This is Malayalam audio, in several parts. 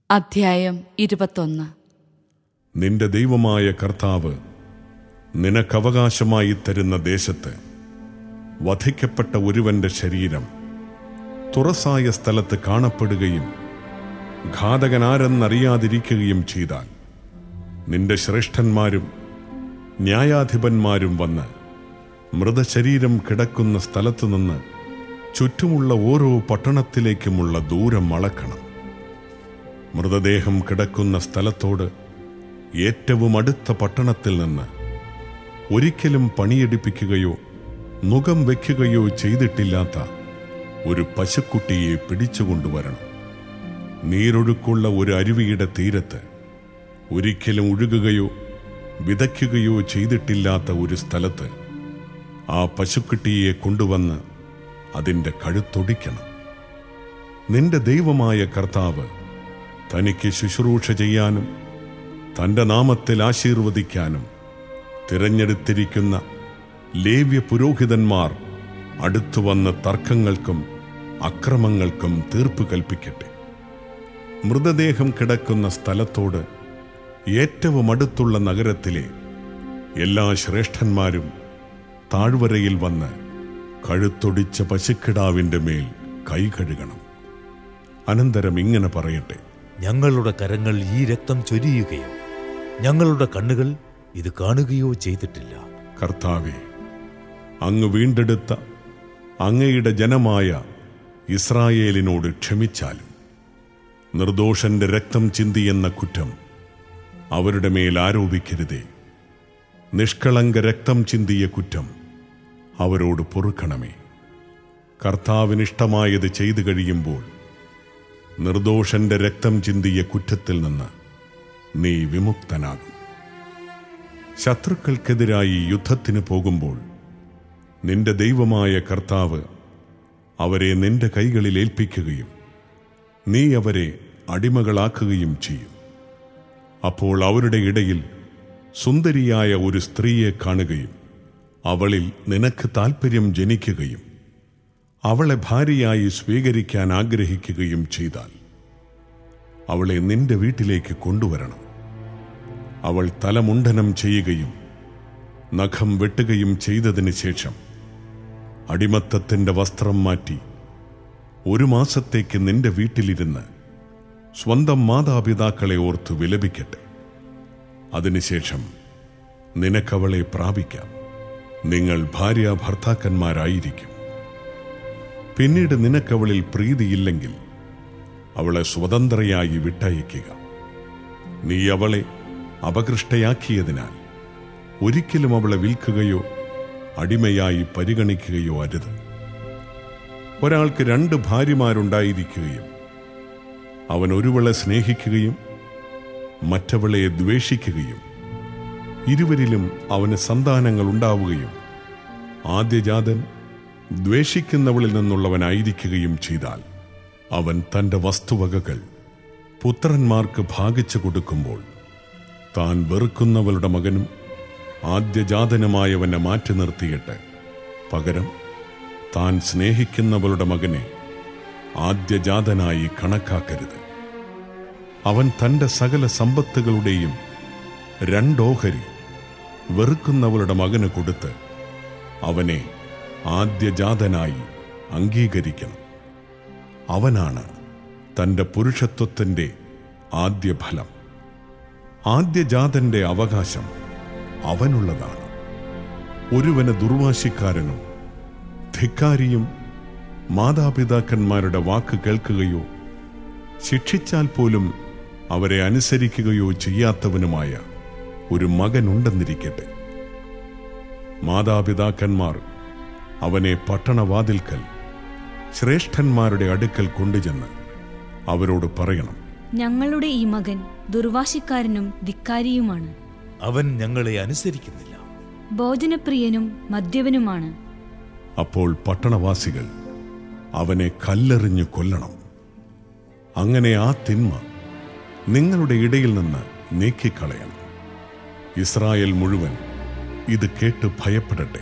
അധ്യായം ഇരുപത്തൊന്ന് നിന്റെ ദൈവമായ കർത്താവ് നിനക്കവകാശമായി തരുന്ന ദേശത്ത് വധിക്കപ്പെട്ട ഒരുവന്റെ ശരീരം തുറസായ സ്ഥലത്ത് കാണപ്പെടുകയും ഘാതകനാരെന്നറിയാതിരിക്കുകയും ചെയ്താൽ നിന്റെ ശ്രേഷ്ഠന്മാരും ന്യായാധിപന്മാരും വന്ന് മൃതശരീരം കിടക്കുന്ന സ്ഥലത്തു നിന്ന് ചുറ്റുമുള്ള ഓരോ പട്ടണത്തിലേക്കുമുള്ള ദൂരം അളക്കണം മൃതദേഹം കിടക്കുന്ന സ്ഥലത്തോട് ഏറ്റവും അടുത്ത പട്ടണത്തിൽ നിന്ന് ഒരിക്കലും പണിയെടുപ്പിക്കുകയോ നുകം വയ്ക്കുകയോ ചെയ്തിട്ടില്ലാത്ത ഒരു പശുക്കുട്ടിയെ പിടിച്ചുകൊണ്ടുവരണം നീരൊഴുക്കുള്ള ഒരു അരുവിയുടെ തീരത്ത് ഒരിക്കലും ഒഴുകുകയോ വിതയ്ക്കുകയോ ചെയ്തിട്ടില്ലാത്ത ഒരു സ്ഥലത്ത് ആ പശുക്കുട്ടിയെ കൊണ്ടുവന്ന് അതിൻ്റെ കഴുത്തൊടിക്കണം നിന്റെ ദൈവമായ കർത്താവ് തനിക്ക് ശുശ്രൂഷ ചെയ്യാനും തന്റെ നാമത്തിൽ ആശീർവദിക്കാനും തിരഞ്ഞെടുത്തിരിക്കുന്ന ലേവ്യ പുരോഹിതന്മാർ അടുത്തു വന്ന് തർക്കങ്ങൾക്കും അക്രമങ്ങൾക്കും തീർപ്പ് കൽപ്പിക്കട്ടെ മൃതദേഹം കിടക്കുന്ന സ്ഥലത്തോട് ഏറ്റവും അടുത്തുള്ള നഗരത്തിലെ എല്ലാ ശ്രേഷ്ഠന്മാരും താഴ്വരയിൽ വന്ന് കഴുത്തൊടിച്ച പശുക്കിടാവിന്റെ മേൽ കൈ കഴുകണം അനന്തരം ഇങ്ങനെ പറയട്ടെ ഞങ്ങളുടെ കരങ്ങൾ ഈ രക്തം ചൊരിയുകയോ ഞങ്ങളുടെ കണ്ണുകൾ ഇത് കാണുകയോ ചെയ്തിട്ടില്ല കർത്താവെ അങ്ങ് വീണ്ടെടുത്ത അങ്ങയുടെ ജനമായ ഇസ്രായേലിനോട് ക്ഷമിച്ചാലും നിർദോഷന്റെ രക്തം ചിന്തിയെന്ന കുറ്റം അവരുടെ മേൽ ആരോപിക്കരുതേ നിഷ്കളങ്ക രക്തം ചിന്തിയ കുറ്റം അവരോട് പൊറുക്കണമേ കർത്താവിനിഷ്ടമായത് ചെയ്തു കഴിയുമ്പോൾ നിർദോഷന്റെ രക്തം ചിന്തിയ കുറ്റത്തിൽ നിന്ന് നീ വിമുക്തനാകും ശത്രുക്കൾക്കെതിരായി യുദ്ധത്തിന് പോകുമ്പോൾ നിന്റെ ദൈവമായ കർത്താവ് അവരെ നിന്റെ കൈകളിൽ ഏൽപ്പിക്കുകയും നീ അവരെ അടിമകളാക്കുകയും ചെയ്യും അപ്പോൾ അവരുടെ ഇടയിൽ സുന്ദരിയായ ഒരു സ്ത്രീയെ കാണുകയും അവളിൽ നിനക്ക് താൽപ്പര്യം ജനിക്കുകയും അവളെ ഭാര്യയായി സ്വീകരിക്കാൻ ആഗ്രഹിക്കുകയും ചെയ്താൽ അവളെ നിന്റെ വീട്ടിലേക്ക് കൊണ്ടുവരണം അവൾ തലമുണ്ഡനം ചെയ്യുകയും നഖം വെട്ടുകയും ചെയ്തതിന് ശേഷം അടിമത്തത്തിന്റെ വസ്ത്രം മാറ്റി ഒരു മാസത്തേക്ക് നിന്റെ വീട്ടിലിരുന്ന് സ്വന്തം മാതാപിതാക്കളെ ഓർത്ത് വിലപിക്കട്ടെ അതിനുശേഷം നിനക്കവളെ പ്രാപിക്കാം നിങ്ങൾ ഭാര്യ ഭർത്താക്കന്മാരായിരിക്കും പിന്നീട് നിനക്കവളിൽ പ്രീതിയില്ലെങ്കിൽ അവളെ സ്വതന്ത്രയായി വിട്ടയക്കുക നീ അവളെ അപകൃഷ്ടയാക്കിയതിനാൽ ഒരിക്കലും അവളെ വിൽക്കുകയോ അടിമയായി പരിഗണിക്കുകയോ അരുത് ഒരാൾക്ക് രണ്ട് ഭാര്യമാരുണ്ടായിരിക്കുകയും അവൻ ഒരുവളെ സ്നേഹിക്കുകയും മറ്റവളെ ദ്വേഷിക്കുകയും ഇരുവരിലും അവന് സന്താനങ്ങൾ ഉണ്ടാവുകയും ആദ്യജാതൻ ദ്വേഷിക്കുന്നവളിൽ നിന്നുള്ളവനായിരിക്കുകയും ചെയ്താൽ അവൻ തന്റെ വസ്തുവകകൾ പുത്രന്മാർക്ക് ഭാഗിച്ചു കൊടുക്കുമ്പോൾ താൻ വെറുക്കുന്നവളുടെ മകനും ആദ്യജാതനുമായവനെ മാറ്റി നിർത്തിയിട്ട് പകരം താൻ സ്നേഹിക്കുന്നവളുടെ മകനെ ആദ്യജാതനായി കണക്കാക്കരുത് അവൻ തന്റെ സകല സമ്പത്തുകളുടെയും രണ്ടോഹരി വെറുക്കുന്നവളുടെ മകന് കൊടുത്ത് അവനെ ആദ്യജാതനായി അംഗീകരിക്കണം അവനാണ് തന്റെ പുരുഷത്വത്തിന്റെ ആദ്യ ഫലം ആദ്യജാതന്റെ അവകാശം അവനുള്ളതാണ് ഒരുവന് ദുർവാശിക്കാരനും ധിക്കാരിയും മാതാപിതാക്കന്മാരുടെ വാക്ക് കേൾക്കുകയോ ശിക്ഷിച്ചാൽ പോലും അവരെ അനുസരിക്കുകയോ ചെയ്യാത്തവനുമായ ഒരു മകനുണ്ടെന്നിരിക്കട്ടെ മാതാപിതാക്കന്മാർ അവനെ പട്ടണവാതിൽക്കൽ ശ്രേഷ്ഠന്മാരുടെ അടുക്കൽ കൊണ്ടുചെന്ന് അവരോട് പറയണം ഞങ്ങളുടെ ഈ മകൻ ദുർവാശിക്കാരനും ധിക്കാരിയുമാണ് അവൻ ഞങ്ങളെ അനുസരിക്കുന്നില്ല ഭോജനപ്രിയനും മദ്യപനുമാണ് അപ്പോൾ പട്ടണവാസികൾ അവനെ കല്ലെറിഞ്ഞു കൊല്ലണം അങ്ങനെ ആ തിന്മ നിങ്ങളുടെ ഇടയിൽ നിന്ന് നീക്കിക്കളയണം ഇസ്രായേൽ മുഴുവൻ ഇത് കേട്ട് ഭയപ്പെടട്ടെ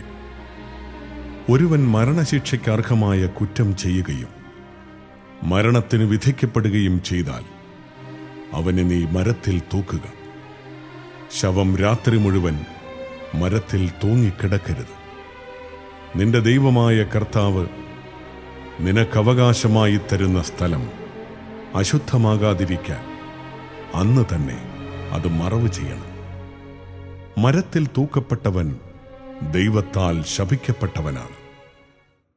ഒരുവൻ മരണശിക്ഷയ്ക്ക് അർഹമായ കുറ്റം ചെയ്യുകയും മരണത്തിന് വിധിക്കപ്പെടുകയും ചെയ്താൽ അവനെ നീ മരത്തിൽ തൂക്കുക ശവം രാത്രി മുഴുവൻ മരത്തിൽ തൂങ്ങിക്കിടക്കരുത് നിന്റെ ദൈവമായ കർത്താവ് നിനക്കവകാശമായി തരുന്ന സ്ഥലം അശുദ്ധമാകാതിരിക്കാൻ അന്ന് തന്നെ അത് മറവ് ചെയ്യണം മരത്തിൽ തൂക്കപ്പെട്ടവൻ ദൈവത്താൽ ശപിക്കപ്പെട്ടവനാണ്